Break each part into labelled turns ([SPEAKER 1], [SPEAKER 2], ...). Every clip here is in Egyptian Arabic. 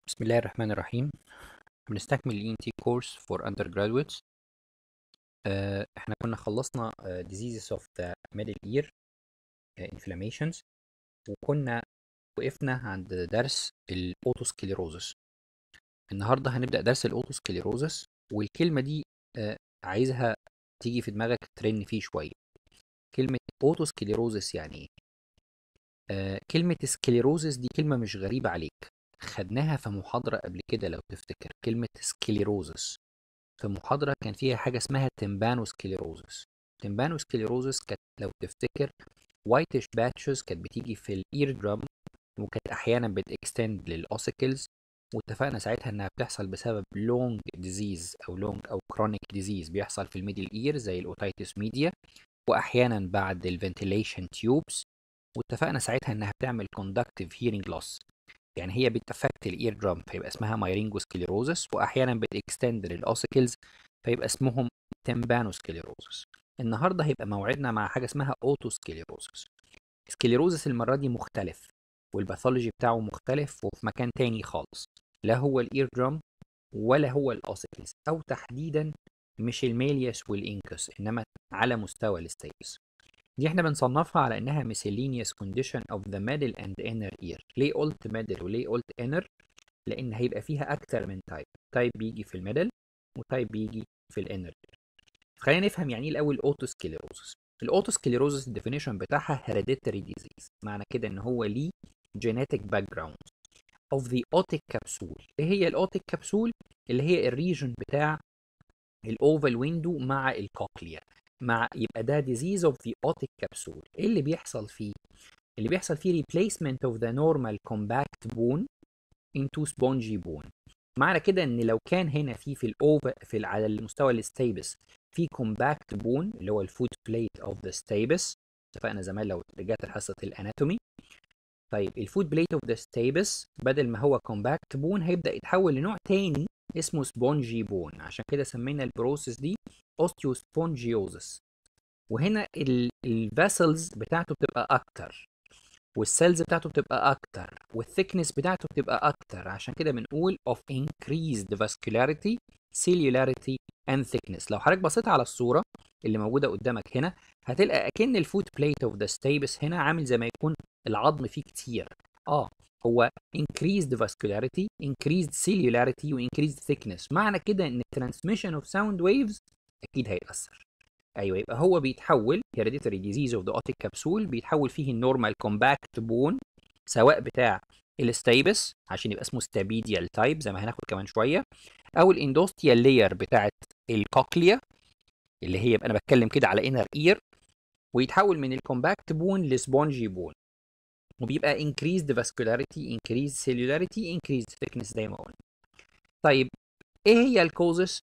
[SPEAKER 1] بسم الله الرحمن الرحيم بنستكمل ال ENT course for undergraduates آه، احنا كنا خلصنا آه، diseases of the middle ear آه، inflammations وكنا وقفنا عند درس الاوتوسكليروزس النهارده هنبدأ درس الاوتوسكليروزس والكلمة دي آه، عايزها تيجي في دماغك ترن فيه شوية كلمة اوتوسكليروزس يعني ايه آه، كلمة سكليروزس دي كلمة مش غريبة عليك خدناها في محاضرة قبل كده لو تفتكر كلمة سكليروزس في محاضرة كان فيها حاجة اسمها تمبانوسكليروزس تمبانوسكليروزس كانت لو تفتكر وايتش باتشز كانت بتيجي في الاير درام وكانت احيانا بتكستند للاوسيكلز واتفقنا ساعتها انها بتحصل بسبب لونج ديزيز او لونج او كرونيك ديزيز بيحصل في الميدل اير زي الاوتيتس ميديا واحيانا بعد الفنتيليشن تيوبس واتفقنا ساعتها انها بتعمل كوندكتيف هيرنج لوس يعني هي بتأفكت الاير درام فيبقى اسمها مايرينجوسكليروزس واحيانا بتكستند للاوسيكلز فيبقى اسمهم تمبانوسكليروزس النهارده هيبقى موعدنا مع حاجه اسمها اوتوسكليروزس سكليروزس المره دي مختلف والباثولوجي بتاعه مختلف وفي مكان تاني خالص لا هو الاير درام ولا هو الاوسيكلز او تحديدا مش الميلياس والانكس انما على مستوى الستيبس دي احنا بنصنفها على انها miscellaneous condition of the middle and inner ear ليه قلت middle وليه قلت inner لان هيبقى فيها اكتر من تايب تايب بيجي في الميدل وتايب بيجي في الانر خلينا نفهم يعني ايه الاول اوتوسكليروزس الاوتوسكليروزس الديفينيشن بتاعها hereditary disease معنى كده ان هو ليه genetic background of the otic capsule ايه هي الاوتيك كبسول اللي هي الريجن بتاع الاوفال ويندو مع الكوكليا مع يبقى ده disease of the otic capsule ايه اللي بيحصل فيه اللي بيحصل فيه replacement of the normal compact bone into spongy bone معنى كده ان لو كان هنا في في الاوفا في ال- على المستوى الستيبس في compact bone اللي هو الفوت بليت اوف ذا stapes اتفقنا زمان لو رجعت لحصه الاناتومي طيب الفوت بليت اوف ذا stapes بدل ما هو compact bone هيبدا يتحول لنوع تاني اسمه سبونجي بون عشان كده سمينا البروسيس دي اوستيوسبونجيوزس وهنا الفاسلز بتاعته بتبقى اكتر والسيلز بتاعته بتبقى اكتر والثيكنس بتاعته بتبقى اكتر عشان كده بنقول of increased vascularity cellularity and thickness لو حضرتك بصيت على الصوره اللي موجوده قدامك هنا هتلقى اكن الفوت بليت اوف ذا stapes هنا عامل زي ما يكون العظم فيه كتير اه هو increased vascularity increased cellularity و increased thickness معنى كده ان transmission of sound waves اكيد هيتاثر ايوه يبقى هو بيتحول hereditary disease of the otic capsule بيتحول فيه النورمال compact bone سواء بتاع الستيبس عشان يبقى اسمه ستابيديال تايب زي ما هناخد كمان شويه او الاندوستيال لاير بتاعت الكوكليا اللي هي يبقى انا بتكلم كده على انر اير ويتحول من الكومباكت بون لسبونجي بون وبيبقى increased vascularity increased cellularity increased thickness زي ما قلنا طيب ايه هي الكوزس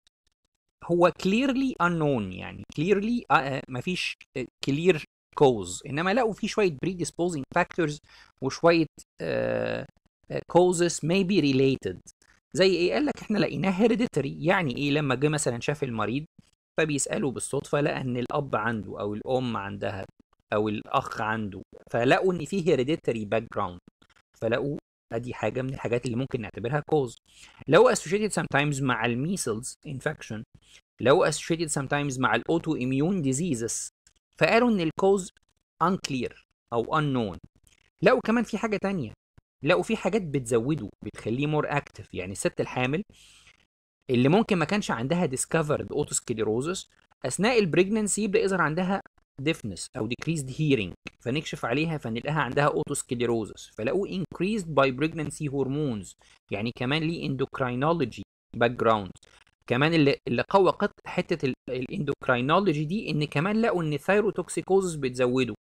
[SPEAKER 1] هو clearly unknown يعني clearly آه، آه، مفيش آه، clear cause انما لقوا في شويه predisposing factors وشويه آه، آه، causes may be related زي ايه قال لك احنا لقيناه hereditary يعني ايه لما جه مثلا شاف المريض فبيساله بالصدفه لقى ان الاب عنده او الام عندها او الاخ عنده فلقوا ان في hereditary background فلقوا ادي حاجه من الحاجات اللي ممكن نعتبرها cause لو associated sometimes مع الميسلز infection لو associated sometimes مع الاوتو immune diseases فقالوا ان الكوز unclear او unknown لقوا كمان في حاجه تانية لقوا في حاجات بتزوده بتخليه more active يعني الست الحامل اللي ممكن ما كانش عندها discovered otosclerosis اثناء البريجننسي يبدا يظهر عندها deafness او decreased hearing فنكشف عليها فنلاقيها عندها otosclerosis فلقوا increased by pregnancy hormones يعني كمان ليه endocrinology background كمان اللي اللي قوى قط حته ال- الاندوكراينولوجي دي ان كمان لقوا ان الثايروتوكسيكوزس بتزوده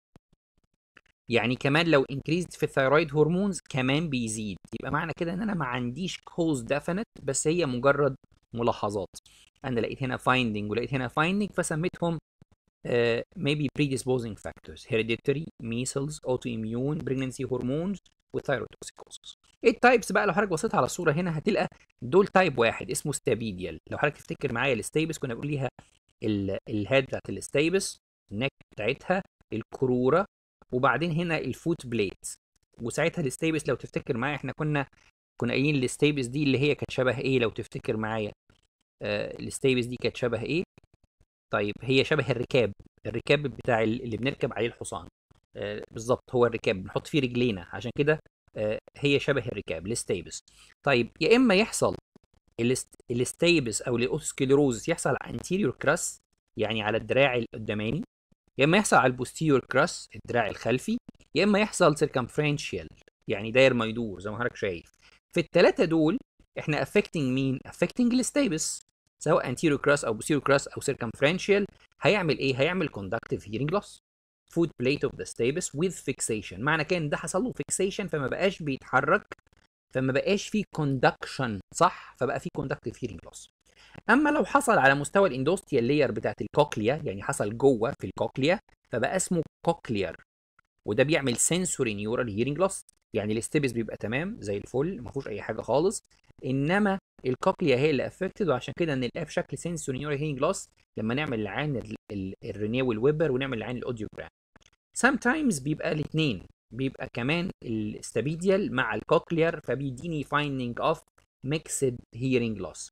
[SPEAKER 1] يعني كمان لو انكريزد في الثايرويد هرمونز كمان بيزيد يبقى معنى كده ان انا ما عنديش كوز ديفينيت بس هي مجرد ملاحظات انا لقيت هنا finding ولقيت هنا finding فسميتهم uh, maybe predisposing factors hereditary measles autoimmune pregnancy hormones وثايروتوكسيكوزس ايه التايبس بقى لو حضرتك بصيت على الصوره هنا هتلقى دول تايب واحد اسمه ستابيديال لو حضرتك تفتكر معايا الستيبس كنا بنقول ليها ال- الهيد بتاعت الستيبس النك بتاعتها الكروره وبعدين هنا الفوت بليت وساعتها الستيبس لو تفتكر معايا احنا كنا كنا قايلين الستيبس دي اللي هي كانت شبه ايه لو تفتكر معايا آه الستيبس دي كانت شبه ايه طيب هي شبه الركاب الركاب بتاع ال- اللي بنركب عليه الحصان آه بالظبط هو الركاب بنحط فيه رجلينا عشان كده آه هي شبه الركاب الستيبس طيب يا اما يحصل الاست- الستيبس او الاوسكليروزس يحصل على anterior كراس يعني على الدراع القداماني يا اما يحصل على البوستيريور كراس الدراع الخلفي يا اما يحصل circumferential يعني داير ما يدور زي ما حضرتك شايف في الثلاثه دول احنا affecting مين affecting الستيبس سواء anterior cross او posterior cross او circumferential هيعمل ايه هيعمل conductive hearing loss foot plate of the stapes with fixation معنى كده ان ده حصل له fixation فما بقاش بيتحرك فما بقاش فيه conduction صح فبقى فيه conductive hearing loss اما لو حصل على مستوى الاندوستيال لاير بتاعت الكوكليا يعني حصل جوه في الكوكليا فبقى اسمه كوكلير وده بيعمل سنسوري نيورال هيرنج لوس يعني الاستبس بيبقى تمام زي الفل ما فيهوش اي حاجه خالص انما الكوكليا هي اللي افكتد وعشان كده نلاقيها في شكل سنسوري نيورال هيرنج لوس لما نعمل لعين الرينيه والويبر ونعمل لعين الاوديوجرام sometimes بيبقى الاثنين بيبقى كمان الاستابيديال مع الكوكلير فبيديني finding of mixed hearing loss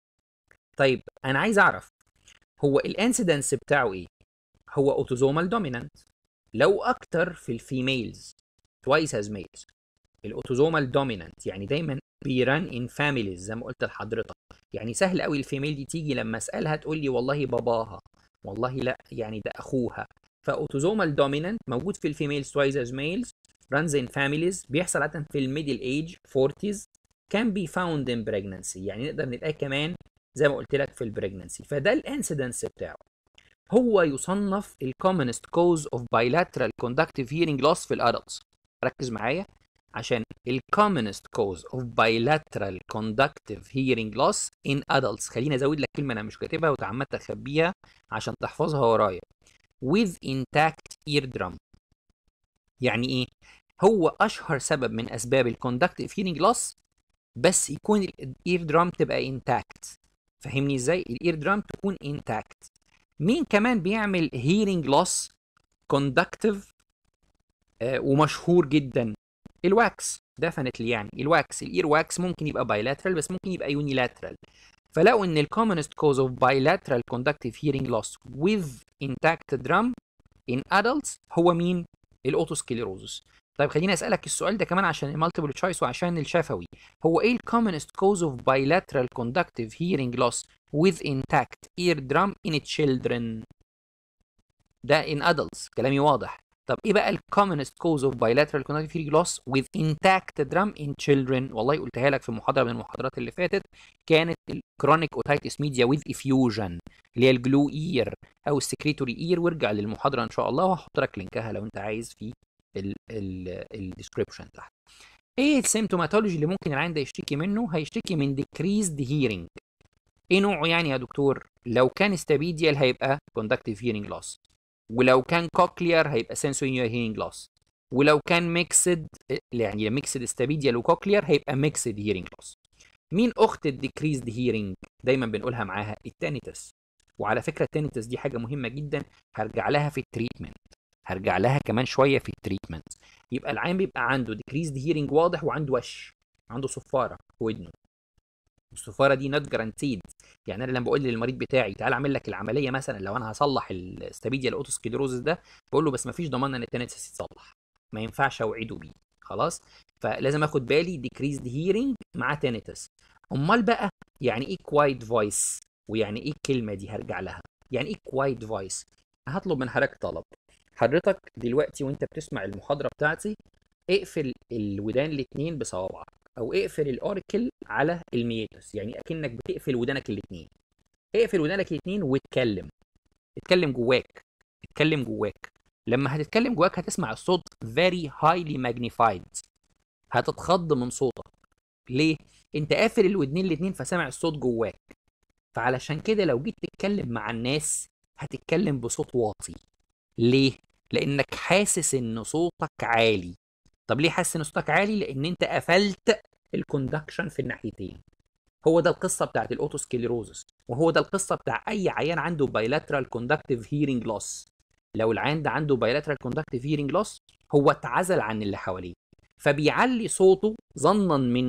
[SPEAKER 1] طيب انا عايز اعرف هو الانسيدنس بتاعه ايه هو اوتوزومال دومينانت لو اكتر في الفيميلز twice as males الاوتوزومال دومينانت يعني دايما بيران ان فاميليز زي ما قلت لحضرتك يعني سهل قوي الفيميل دي تيجي لما اسالها تقول لي والله باباها والله لا يعني ده اخوها فاوتوزومال دومينانت موجود في الفيميلز twice as males runs in families بيحصل عاده في الميدل ايج 40s can be found in pregnancy يعني نقدر نلاقيه كمان زي ما قلت لك في البريجننسي فده الانسيدنس بتاعه هو يصنف الكومنست كوز اوف bilateral conductive hearing loss في الادلتس ركز معايا عشان الكومنست كوز اوف bilateral conductive hearing loss in adults خليني ازود لك كلمه انا مش كاتبها وتعمدت اخبيها عشان تحفظها ورايا with intact eardrum يعني ايه هو اشهر سبب من اسباب الكوندكتيف hearing loss بس يكون الاير درام تبقى انتاكت فهمني ازاي الاير درام تكون انتاكت مين كمان بيعمل هيرنج لوس كوندكتيف ومشهور جدا الواكس ديفنتلي يعني الواكس الاير واكس ممكن يبقى بايلاترال بس ممكن يبقى يونيلاترال فلقوا ان الكومنست كوز اوف bilateral conductive hearing loss with intact drum in adults هو مين الاوتوسكليروزس طيب خليني اسالك السؤال ده كمان عشان المالتيبل تشويس وعشان الشفوي هو ايه الكومنست كوز اوف bilateral conductive hearing loss with intact eardrum in children ده in adults كلامي واضح طب ايه بقى الكومنست كوز اوف bilateral conductive hearing loss with intact drum in children والله قلتها لك في محاضره من المحاضرات اللي فاتت كانت الكرونيك اوتايتس ميديا with effusion اللي هي الجلو اير او السكريتوري اير وارجع للمحاضره ان شاء الله وهحط لك لينكها لو انت عايز في الديسكربشن تحت ايه السيمتوماتولوجي اللي ممكن العيان ده يشتكي منه هيشتكي من decreased hearing ايه نوعه يعني يا دكتور لو كان استابيديال هيبقى conductive hearing loss ولو كان cochlear هيبقى sensory hearing loss ولو كان mixed يعني mixed استابيديال وكوكلير هيبقى mixed hearing loss مين اخت الديكريزد هيرنج دايما بنقولها معاها التانيتس وعلى فكره التانيتس دي حاجه مهمه جدا هرجع لها في التريتمنت هرجع لها كمان شويه في التريتمنت يبقى العيان بيبقى عنده ديكريزد هيرنج واضح وعنده وش عنده صفاره في ودنه الصفاره دي نوت جارانتيد يعني انا لما بقول للمريض بتاعي تعال اعمل لك العمليه مثلا لو انا هصلح الاستابيديا الاوتوسكليروزس ده بقول له بس ما فيش ضمان ان التانيتس يتصلح ما ينفعش اوعده بيه خلاص فلازم اخد بالي ديكريزد هيرنج مع تانيتس امال بقى يعني ايه كوايت فويس ويعني ايه الكلمه دي هرجع لها يعني ايه كوايت فويس هطلب من حضرتك طلب حضرتك دلوقتي وانت بتسمع المحاضره بتاعتي اقفل الودان الاتنين بصوابعك او اقفل الاوركل على الميتوس يعني اكنك بتقفل ودانك الاتنين اقفل ودانك الاتنين واتكلم اتكلم جواك اتكلم جواك لما هتتكلم جواك هتسمع الصوت very highly magnified هتتخض من صوتك ليه انت قافل الودنين الاتنين فسامع الصوت جواك فعلشان كده لو جيت تتكلم مع الناس هتتكلم بصوت واطي ليه لانك حاسس ان صوتك عالي طب ليه حاسس ان صوتك عالي لان انت قفلت الكوندكشن في الناحيتين هو ده القصه بتاعت الاوتوسكليروزس وهو ده القصه بتاع اي عيان عنده بايلاترال كوندكتيف هيرنج لوس لو العيان ده عنده بايلاترال كوندكتيف هيرنج لوس هو اتعزل عن اللي حواليه فبيعلي صوته ظنا منه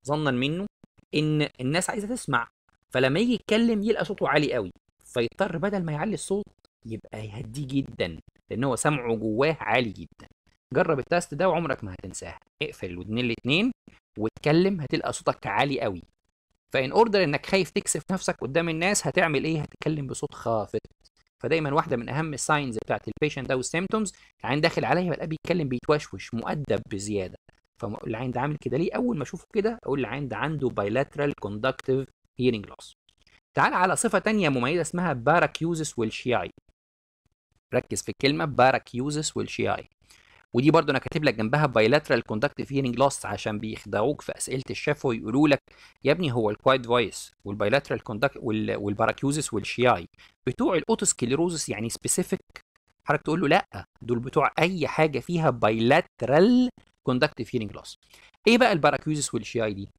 [SPEAKER 1] ظنا منه ان الناس عايزه تسمع فلما يجي يتكلم يلقى صوته عالي قوي فيضطر بدل ما يعلي الصوت يبقى يهديه جدا لان هو سمعه جواه عالي جدا جرب التست ده وعمرك ما هتنساها اقفل الودنين الاتنين واتكلم هتلقى صوتك عالي قوي فان اوردر انك خايف تكسف نفسك قدام الناس هتعمل ايه هتتكلم بصوت خافت فدايما واحده من اهم الساينز بتاعت البيشنت ده والسيمتومز العين داخل عليا بلاقيه بيتكلم بيتوشوش مؤدب بزياده فالعين ده عامل كده ليه اول ما اشوفه كده اقول العين ده عنده bilateral conductive hearing loss تعال على صفه تانية مميزه اسمها باراكيوزس والشياي ركز في الكلمه باراكيوزس والشياي ودي برضو انا كاتب لك جنبها بايلاترال كوندكتيف هيرنج لوس عشان بيخدعوك في اسئله الشفوي ويقولوا لك يا ابني هو الكوايت فويس والبايلاترال كوندكت والباراكيوزس والشياي بتوع الاوتوسكليروزس يعني سبيسيفيك حضرتك تقول له لا دول بتوع اي حاجه فيها بايلاترال كوندكتيف هيرنج لوس ايه بقى الباراكيوزس والشياي دي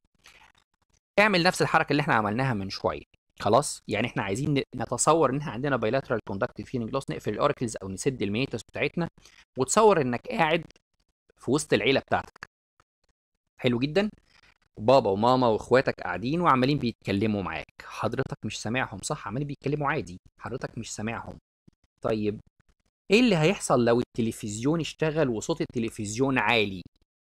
[SPEAKER 1] اعمل نفس الحركه اللي احنا عملناها من شويه خلاص يعني احنا عايزين نتصور ان احنا عندنا بايلاترال كوندكتيف هيرنج لوس نقفل الاوركلز او نسد الميتوس بتاعتنا وتصور انك قاعد في وسط العيله بتاعتك حلو جدا بابا وماما واخواتك قاعدين وعمالين بيتكلموا معاك حضرتك مش سامعهم صح عمالين بيتكلموا عادي حضرتك مش سامعهم طيب ايه اللي هيحصل لو التلفزيون اشتغل وصوت التلفزيون عالي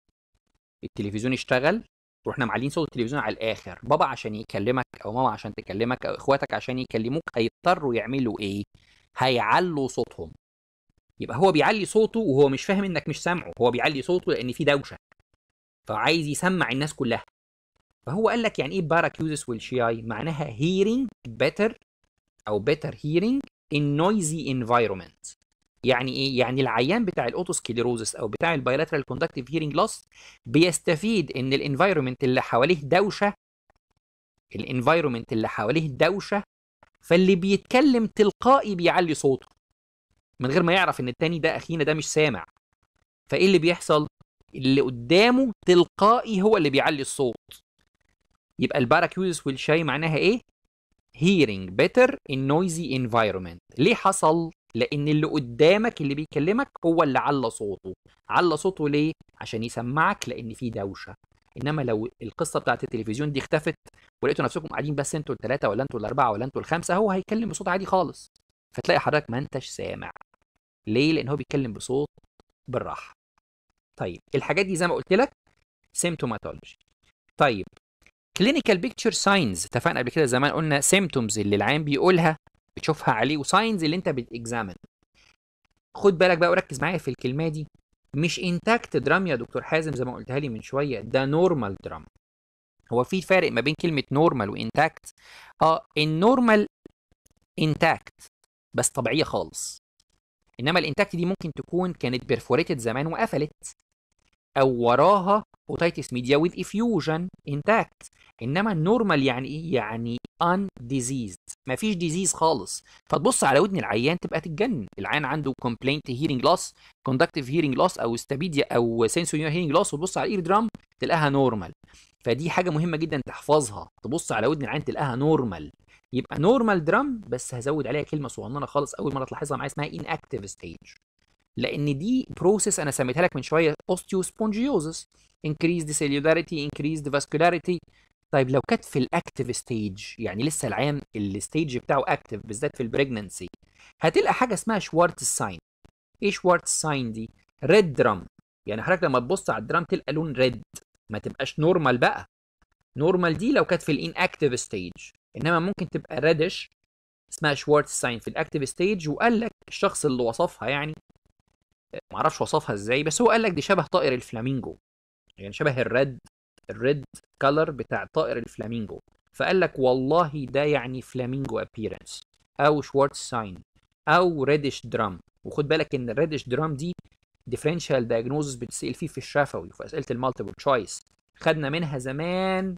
[SPEAKER 1] التلفزيون اشتغل واحنا معلين صوت التلفزيون على الاخر بابا عشان يكلمك او ماما عشان تكلمك او اخواتك عشان يكلموك هيضطروا يعملوا ايه هيعلوا صوتهم يبقى هو بيعلي صوته وهو مش فاهم انك مش سامعه هو بيعلي صوته لان في دوشه فعايز يسمع الناس كلها فهو قال لك يعني ايه باراكيوزس والشياي معناها hearing better او better hearing in noisy environment يعني ايه يعني العيان بتاع الاوتوسكليروزس او بتاع البايلاترال كوندكتيف هيرنج لوس بيستفيد ان الانفايرمنت اللي حواليه دوشه الانفايرمنت اللي حواليه دوشه فاللي بيتكلم تلقائي بيعلي صوته من غير ما يعرف ان التاني ده اخينا ده مش سامع فايه اللي بيحصل اللي قدامه تلقائي هو اللي بيعلي الصوت يبقى الباراكيوزس والشاي معناها ايه hearing better in noisy environment ليه حصل لان اللي قدامك اللي بيكلمك هو اللي على صوته على صوته ليه عشان يسمعك لان في دوشه انما لو القصه بتاعت التلفزيون دي اختفت ولقيتوا نفسكم قاعدين بس انتوا الثلاثه ولا انتوا الاربعه ولا انتوا الخمسه هو هيتكلم بصوت عادي خالص فتلاقي حضرتك ما انتش سامع ليه لان هو بيتكلم بصوت بالراحه طيب الحاجات دي زي ما قلت لك سيمتوماتولوجي طيب كلينيكال بيكتشر ساينز اتفقنا قبل كده زمان قلنا سيمتومز اللي العيان بيقولها بتشوفها عليه وساينز اللي انت بتكزامن خد بالك بقى وركز معايا في الكلمه دي مش انتاكت درام يا دكتور حازم زي ما قلتها لي من شويه ده نورمال درام هو في فرق ما بين كلمه نورمال وانتاكت اه النورمال انتاكت بس طبيعيه خالص انما الانتاكت دي ممكن تكون كانت بيرفوريتد زمان وقفلت او وراها اوتيتس ميديا وذ افيوجن انتاكت انما النورمال يعني ايه يعني ان ديزيزد مفيش ديزيز خالص فتبص على ودن العيان تبقى تتجنن العيان عنده كومبلينت هيرنج لوس كوندكتيف هيرنج لوس او استابيديا او سنسوري هيرنج لوس وتبص على الاير درام تلاقيها نورمال فدي حاجه مهمه جدا تحفظها تبص على ودن العيان تلاقيها نورمال يبقى نورمال درام بس هزود عليها كلمه صغننه خالص اول مره تلاحظها معايا اسمها ان اكتيف ستيج لان دي بروسيس انا سميتها لك من شويه اوستيوسبونجيوزس increased cellularity increased vascularity طيب لو كانت في الاكتيف ستيج يعني لسه العيان الستيج بتاعه اكتيف بالذات في البريجننسي هتلقى حاجه اسمها شوارتز ساين ايه شوارتز ساين دي ريد درام يعني حضرتك لما تبص على الدرام تلقى لون ريد ما تبقاش نورمال بقى نورمال دي لو كانت في الان اكتيف ستيج انما ممكن تبقى ريدش اسمها شوارتز ساين في الاكتيف ستيج وقال لك الشخص اللي وصفها يعني معرفش وصفها ازاي بس هو قال لك دي شبه طائر الفلامينجو يعني شبه الريد الريد كلر بتاع طائر الفلامينجو فقال لك والله ده يعني فلامينجو ابييرنس او شوارتز ساين او ريدش درام وخد بالك ان الريدش درام دي ديفرنشال دايجنوزس بتسال فيه في الشفوي وفي اسئله المالتيبل تشويس خدنا منها زمان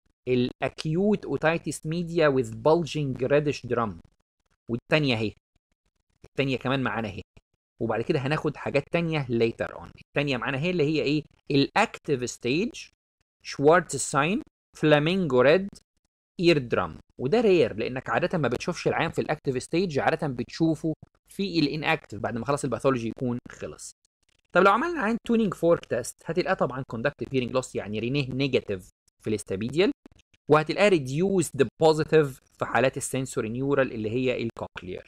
[SPEAKER 1] الاكيوت اوتايتس ميديا with bulging reddish drum والتانية اهي التانية كمان معانا اهي وبعد كده هناخد حاجات تانية later on التانية معانا هي اللي هي ايه الاكتيف ستيج شوارتز ساين فلامينجو ريد اير درام وده رير لانك عاده ما بتشوفش العيان في الاكتيف ستيج عاده بتشوفه في الاناكتيف بعد ما خلاص الباثولوجي يكون خلص طب لو عملنا عين تونينج فورك تيست هتلاقيه طبعا كوندكتيف هيرنج لوس يعني رينيه نيجاتيف في الاستابيديال وهتلاقيها ريديوسد بوزيتيف في حالات السنسوري نيورال اللي هي الكوكلير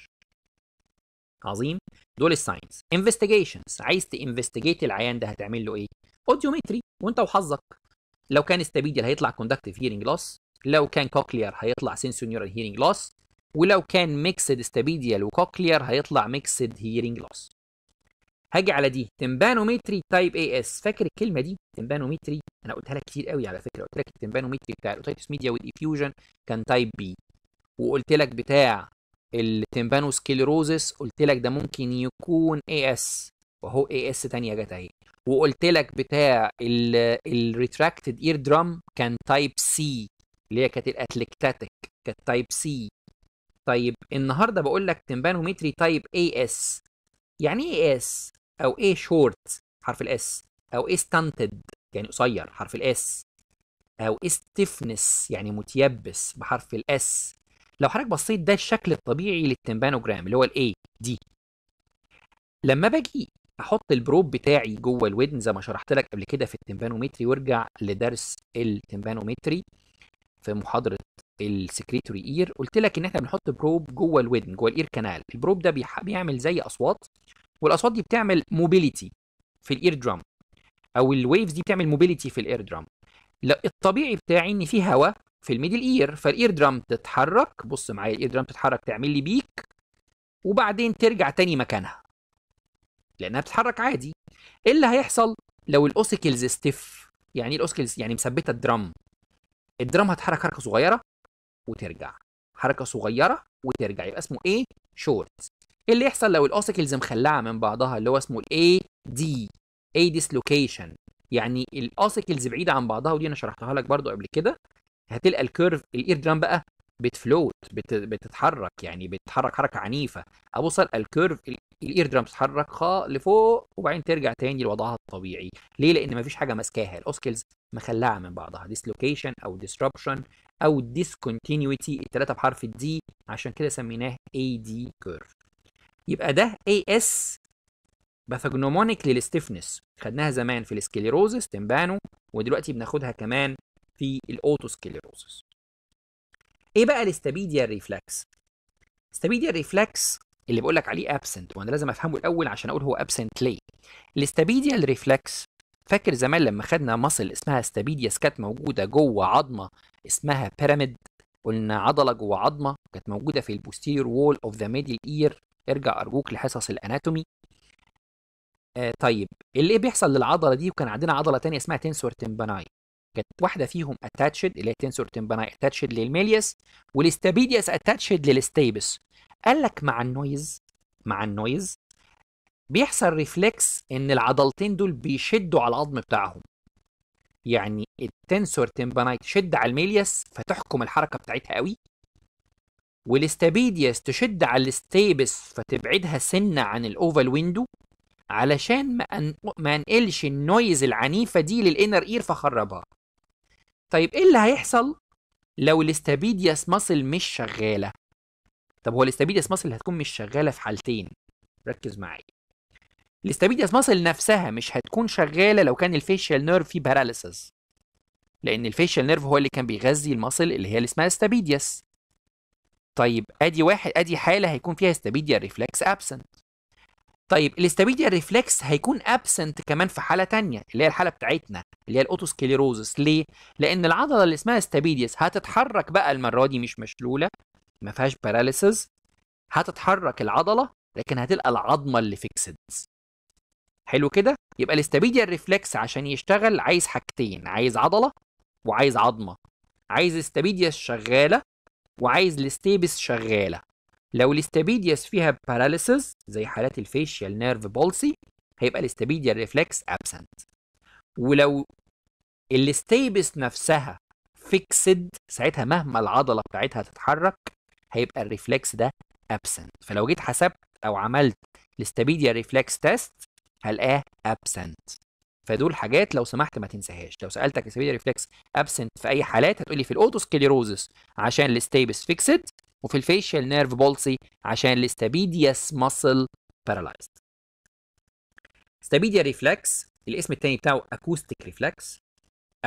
[SPEAKER 1] عظيم دول الساينس انفستيجيشنز عايز تانفستيجيت العيان ده هتعمل له ايه اوديومتري وانت وحظك لو كان استابيديال هيطلع كوندكتيف هيرنج لوس لو كان كوكلير هيطلع سنسوري نيورال هيرنج لوس ولو كان ميكسد استابيديال وكوكلير هيطلع ميكسد هيرنج لوس هاجي على دي تمبانومتري تايب اي اس فاكر الكلمه دي تمبانومتري انا قلتها لك كتير قوي على فكره قلت لك التمبانومتري بتاع الاوتيتس ميديا والديفيوجن كان تايب بي وقلت لك بتاع التمبانوسكليروزس قلت لك ده ممكن يكون اي اس وهو اي اس تانية جت اهي وقلت لك بتاع الريتراكتد اير درام كان تايب سي اللي هي كانت الاتلكتاتيك كانت تايب سي طيب النهارده بقول لك تمبانومتري تايب اي اس يعني ايه اس او ايه شورت حرف الاس او ايه ستانتد يعني قصير حرف الاس او ايه ستيفنس يعني متيبس بحرف الاس لو حضرتك بصيت ده الشكل الطبيعي للتمبانوجرام اللي هو الاي دي لما باجي احط البروب بتاعي جوه الودن زي ما شرحت لك قبل كده في التمبانومتري وارجع لدرس التمبانومتري في محاضره السكريتوري اير قلت لك ان احنا بنحط بروب جوه الودن جوه الاير كانال البروب ده بيح... بيعمل زي اصوات والاصوات دي بتعمل موبيليتي في الاير درام او الويفز دي بتعمل موبيليتي في الاير درام لا الطبيعي بتاعي ان في هواء في الميدل اير فالاير درام تتحرك بص معايا الاير درام تتحرك تعمل لي بيك وبعدين ترجع تاني مكانها لانها بتتحرك عادي ايه اللي هيحصل لو الاوسيكلز ستيف يعني ايه الاوسيكلز يعني مثبته الدرام الدرام هتحرك حركه صغيره وترجع حركه صغيره وترجع يبقى اسمه ايه شورت ايه اللي يحصل لو الاوسيكلز مخلعه من بعضها اللي هو اسمه الاي دي اي ديسلوكيشن يعني الاوسيكلز بعيده عن بعضها ودي انا شرحتها لك برضو قبل كده هتلقى الكيرف الاير درام بقى بتفلوت بت... بتتحرك يعني بتتحرك حركه عنيفه ابص الكيرف الاير درام بتتحرك خا لفوق وبعدين ترجع تاني لوضعها الطبيعي ليه لان مفيش حاجه ماسكاها الاوسكلز مخلعه من بعضها ديسلوكيشن او ديسربشن او ديسكونتينيوتي الثلاثه بحرف الدي عشان كده سميناه اي دي كيرف يبقى ده اي اس باثوجنومونيك للستيفنس خدناها زمان في السكليروزس تمبانو ودلوقتي بناخدها كمان في الاوتوسكليروزس ايه بقى الاستابيديا ريفلكس استابيديا ريفلكس اللي بقول لك عليه ابسنت وانا لازم افهمه الاول عشان اقول هو ابسنت ليه الاستابيديا ريفلكس فاكر زمان لما خدنا مصل اسمها استابيدياس كانت موجوده جوه عظمه اسمها بيراميد قلنا عضله جوه عظمه كانت موجوده في البوستيريور وول اوف ذا ميدل اير ارجع ارجوك لحصص الاناتومي آه طيب اللي بيحصل للعضله دي وكان عندنا عضله تانية اسمها تنسور تمباناي كانت واحده فيهم اتاتشد اللي هي تنسور تمباناي اتاتشد للميليوس والاستابيدياس اتاتشد للستيبس قال لك مع النويز مع النويز بيحصل ريفلكس ان العضلتين دول بيشدوا على العظم بتاعهم يعني التنسور تمباناي تشد على الميليوس فتحكم الحركه بتاعتها قوي والاستابيدياس تشد على الستيبس فتبعدها سنه عن الاوفال ويندو علشان ما أن... ما انقلش النويز العنيفه دي للانر اير فخربها طيب ايه اللي هيحصل لو الاستابيدياس ماسل مش شغاله طب هو الاستابيدياس ماسل هتكون مش شغاله في حالتين ركز معايا الاستابيدياس ماسل نفسها مش هتكون شغاله لو كان الفيشيال نيرف فيه باراليسيس لان الفيشيال نيرف هو اللي كان بيغذي الماسل اللي هي اللي اسمها استابيدياس طيب ادي واحد ادي حاله هيكون فيها استابيديا ريفلكس ابسنت طيب الاستابيديا ريفلكس هيكون ابسنت كمان في حاله تانية اللي هي الحاله بتاعتنا اللي هي الاوتوسكليروزس ليه لان العضله اللي اسمها استابيديس هتتحرك بقى المره دي مش مشلوله ما فيهاش باراليسيس هتتحرك العضله لكن هتلقى العظمه اللي فيكسد حلو كده يبقى الاستابيديا ريفلكس عشان يشتغل عايز حاجتين عايز عضله وعايز عظمه عايز استابيدياس شغاله وعايز الاستيبس شغاله لو الاستابيدياس فيها باراليسيس زي حالات الفيشيال نيرف بولسي هيبقى الاستابيديا ريفلكس ابسنت ولو الاستيبس نفسها فيكسد ساعتها مهما العضله بتاعتها تتحرك هيبقى الريفلكس ده ابسنت فلو جيت حسبت او عملت الاستابيديا ريفلكس تيست هلقاه ابسنت فدول حاجات لو سمحت ما تنساهاش لو سالتك الاستابيديا ريفلكس ابسنت في اي حالات هتقولي في الاوتوسكليروزس عشان الاستيبس فيكسد وفي الفيشيال نيرف بولسي عشان الاستابيدياس ماسل بارالايزد استابيديا ريفلكس الاسم التاني بتاعه اكوستيك ريفلكس او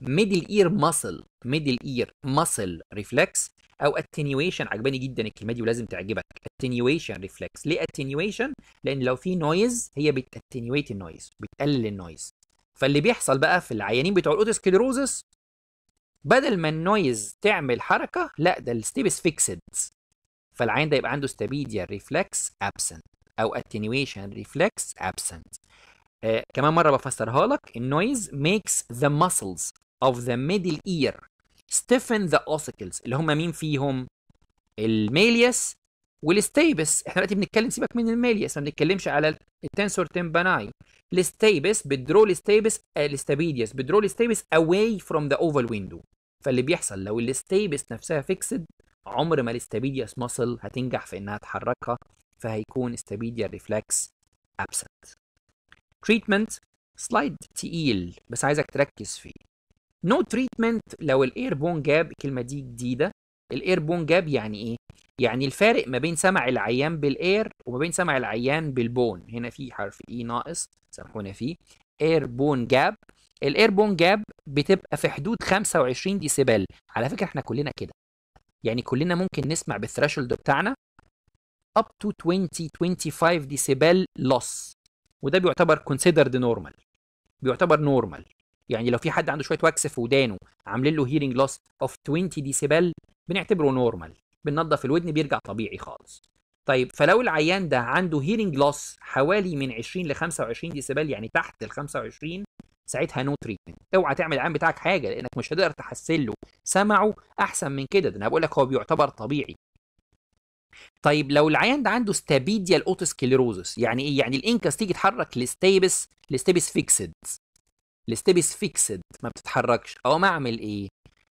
[SPEAKER 1] ميدل اير ماسل ميدل اير ماسل ريفلكس او اتنيويشن عجباني جدا الكلمه دي ولازم تعجبك اتنيويشن ريفلكس ليه اتنيويشن لان لو في نويز هي بتاتنيويت النويز بتقلل النويز فاللي بيحصل بقى في العيانين بتوع الاوتوسكليروزس بدل ما النويز تعمل حركه لا ده الستيبس فيكسد فالعين ده يبقى عنده ستابيديا ريفلكس ابسنت او اتنيويشن ريفلكس ابسنت آه كمان مره بفسرها لك النويز makes the muscles of the middle ear stiffen the ossicles اللي هم مين فيهم الميليس والستيبس احنا دلوقتي بنتكلم سيبك من الميليس ما بنتكلمش على التنسور تمباناي الستيبس بتدرو الستيبس الاستابيديس بتدرو الستيبس away from the oval window فاللي بيحصل لو الستيبس نفسها فيكسد عمر ما الاستابيديس ماسل هتنجح في انها تحركها فهيكون استابيديا ريفلكس absent تريتمنت سلايد تقيل بس عايزك تركز فيه نو no تريتمنت لو الاير بون جاب الكلمه دي جديده الاير بون جاب يعني ايه يعني الفارق ما بين سمع العيان بالاير وما بين سمع العيان بالبون هنا في حرف اي ناقص سامحونا فيه اير بون جاب الاير بون جاب بتبقى في حدود 25 ديسيبل على فكره احنا كلنا كده يعني كلنا ممكن نسمع بالثريشولد بتاعنا up to 20 25 ديسيبل loss وده بيعتبر considered normal بيعتبر نورمال يعني لو في حد عنده شويه واكس في ودانه عاملين له هيرنج لوس اوف 20 ديسيبل بنعتبره نورمال بننظف الودن بيرجع طبيعي خالص طيب فلو العيان ده عنده هيرنج لوس حوالي من 20 ل 25 ديسيبل يعني تحت ال 25 ساعتها نو تريتمنت اوعى تعمل العيان بتاعك حاجه لانك مش هتقدر تحسن له سمعه احسن من كده ده انا بقول لك هو بيعتبر طبيعي طيب لو العيان ده عنده ستابيديال اوتوسكليروزس يعني ايه يعني الانكس تيجي تحرك الستيبس الستيبس فيكسد الستيبس فيكسد ما بتتحركش او ما اعمل ايه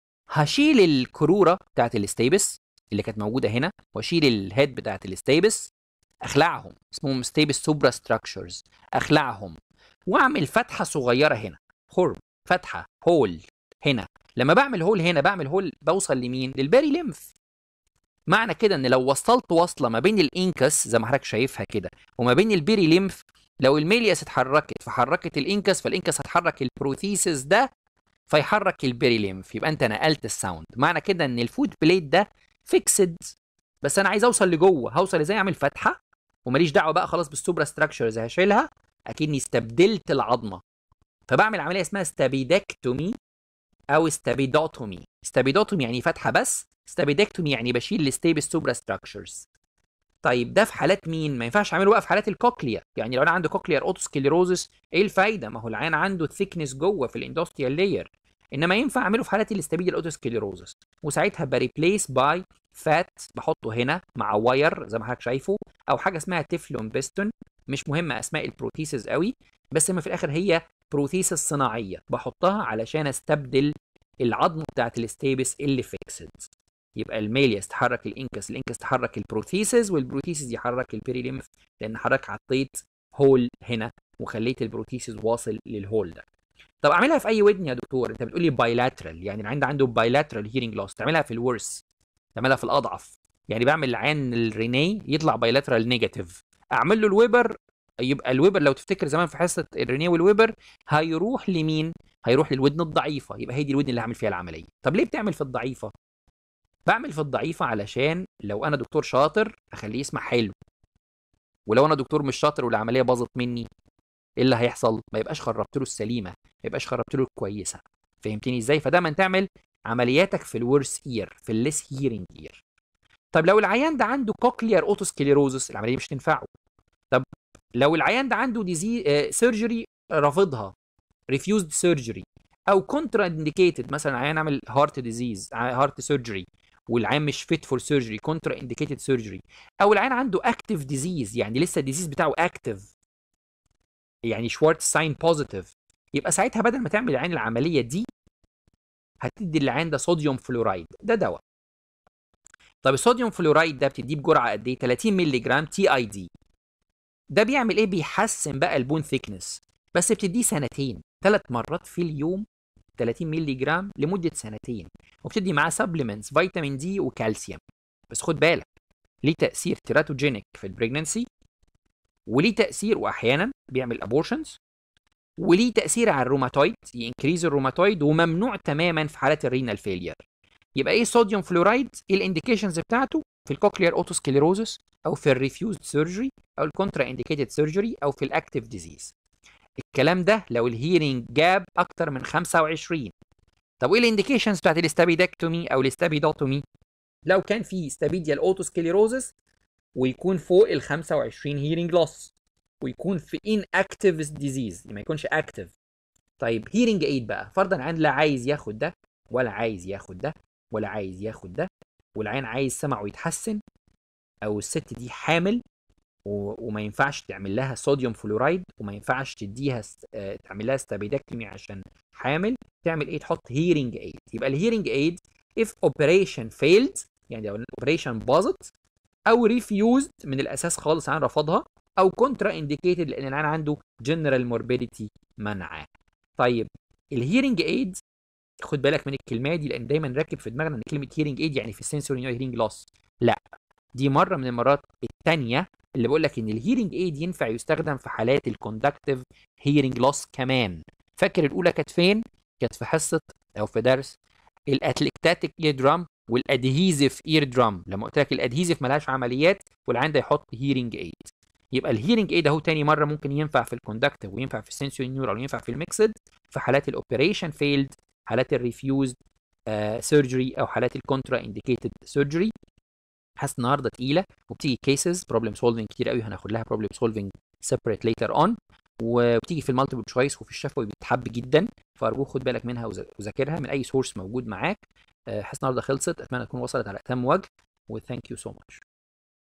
[SPEAKER 1] هشيل الكروره بتاعت الستيبس اللي كانت موجوده هنا واشيل الهيد بتاعت الستيبس اخلعهم اسمهم ستيبس سوبرا ستراكشرز اخلعهم واعمل فتحه صغيره هنا خرم فتحه هول هنا لما بعمل هول هنا بعمل هول بوصل لمين للباري ليمف معنى كده ان لو وصلت وصله ما بين الانكس زي ما حضرتك شايفها كده وما بين البيري ليمف لو الميلياس اتحركت فحركت الانكس فالانكس هتحرك البروثيسس ده فيحرك البيري ليمف يبقى انت نقلت الساوند معنى كده ان الفود بليت ده فيكسد بس انا عايز اوصل لجوه هوصل ازاي اعمل فتحه وماليش دعوه بقى خلاص بالسوبرا ستراكشرز هشيلها اكني استبدلت العظمه فبعمل عمليه اسمها ستابيدكتومي او ستابيدوتومي ستابيدوتومي يعني فتحه بس ستابيدكتومي يعني بشيل الستيبس سوبرا ستراكشرز طيب ده في حالات مين ما ينفعش اعمله بقى في حالات الكوكليا يعني لو انا عندي كوكليار اوتوسكليروزس ايه الفايده ما هو العيان عنده ثيكنس جوه في الاندوستيال لاير انما ينفع اعمله في حالات الاستابيديال اوتوسكليروزس وساعتها بريبليس باي فات بحطه هنا مع واير زي ما حضرتك شايفه او حاجه اسمها تeflon بيستون مش مهم اسماء البروثيسز قوي بس ما في الاخر هي بروثيسز صناعيه بحطها علشان استبدل العظم بتاعت الستيبس اللي فيكسد يبقى الميلياس تحرك الانكس الانكس تحرك البروثيسز والبروثيسز يحرك البيري ليمف لان حضرتك حطيت هول هنا وخليت البروثيسز واصل للهول ده طب اعملها في اي ودن يا دكتور انت بتقول لي بايلاترال يعني العين ده عنده بايلاترال هيرنج لوس تعملها في الورس تعملها في الاضعف يعني بعمل العين الريني يطلع بايلاترال نيجاتيف اعمل له الويبر يبقى الويبر لو تفتكر زمان في حصه الريني والويبر هيروح لمين هيروح للودن الضعيفه يبقى هي دي الودن اللي هعمل فيها العمليه طب ليه بتعمل في الضعيفه بعمل في الضعيفه علشان لو انا دكتور شاطر اخليه يسمع حلو ولو انا دكتور مش شاطر والعمليه باظت مني ايه اللي هيحصل ما يبقاش خربت له السليمه ما يبقاش خربت له الكويسه فهمتني ازاي فدايما تعمل عملياتك في الورس اير في الليس هيرنج اير طب لو العيان ده عنده كوكليار اوتوسكليروزس العمليه مش تنفعه طب لو العيان ده عنده ديزي آه سيرجري رافضها ريفيوزد سيرجري او كونترا انديكيتد مثلا عيان عامل هارت ديزيز هارت سيرجري والعيان مش فيت فور سيرجري كونترا انديكيتد سيرجري او العيان عنده اكتيف ديزيز يعني لسه الديزيز بتاعه اكتيف يعني شوارتز ساين بوزيتيف يبقى ساعتها بدل ما تعمل العين العمليه دي هتدي العين ده صوديوم فلورايد ده دواء طب الصوديوم فلورايد ده بتديه بجرعه قد ايه 30 مللي جرام تي اي دي ده بيعمل ايه بيحسن بقى البون ثيكنس بس بتديه سنتين ثلاث مرات في اليوم 30 مللي جرام لمده سنتين وبتدي معاه سبلمنتس فيتامين دي وكالسيوم بس خد بالك ليه تاثير تيراتوجينيك في البريجننسي وليه تاثير واحيانا بيعمل ابورشنز وليه تاثير على الروماتويد ينكريز الروماتويد وممنوع تماما في حالات الرينال فيلير يبقى ايه صوديوم فلورايد ايه الانديكيشنز بتاعته في الكوكلير اوتوسكليروزس او في الريفيوزد سيرجري او الكونترا انديكيتد سيرجري او في الاكتيف ديزيز الكلام ده لو الهيرنج جاب اكتر من 25 طب وايه الانديكيشنز بتاعت الاستابيدكتومي او الاستابيدوتومي لو كان في ستابيديال اوتوسكليروزس ويكون فوق ال 25 هيرنج لوس ويكون في ان اكتيف ديزيز ما يكونش اكتيف طيب هيرنج ايد بقى فرضا عن لا عايز ياخد ده ولا عايز ياخد ده ولا عايز ياخد ده والعين عايز سمعه يتحسن او الست دي حامل و... وما ينفعش تعمل لها صوديوم فلورايد وما ينفعش تديها س... آه، تعمل لها ستابيدكتومي عشان حامل تعمل ايه تحط هيرنج ايد يبقى الهيرنج ايد if operation failed يعني لو الاوبريشن باظت او ريفيوزد من الاساس خالص عن رفضها او كونترا انديكيتد لان العيان عنده جنرال موربيديتي منعاه طيب الهيرنج ايد خد بالك من الكلمه دي لان دايما راكب في دماغنا ان كلمه هيرنج ايد يعني في السنسوري هيرنج لوس لا دي مره من المرات الثانيه اللي بقول لك ان الهيرنج ايد ينفع يستخدم في حالات الكوندكتيف هيرنج لوس كمان فاكر الاولى كانت فين كانت في حصه او في درس الاتلكتاتيك اير درام والادهيزيف اير درام لما قلت لك الادهيزيف ملهاش عمليات والعين ده يحط هيرنج ايد يبقى الهيرنج ايد اهو تاني مره ممكن ينفع في الكوندكتيف وينفع في السنسوري نيورال وينفع في الميكسد في حالات الاوبريشن فيلد حالات الريفيوزد سيرجري او حالات الكونترا انديكيتد سيرجري حاسس النهارده تقيله وبتيجي كيسز بروبلم سولفنج كتير قوي هناخد لها بروبلم سولفنج سيبريت ليتر اون وبتيجي في المالتيبل تشويس وفي الشفوي بتحب جدا فارجوك خد بالك منها وذا- وذاكرها من اي سورس موجود معاك آه، حاسس النهارده خلصت اتمنى تكون وصلت على اتم وجه وثانك يو سو ماتش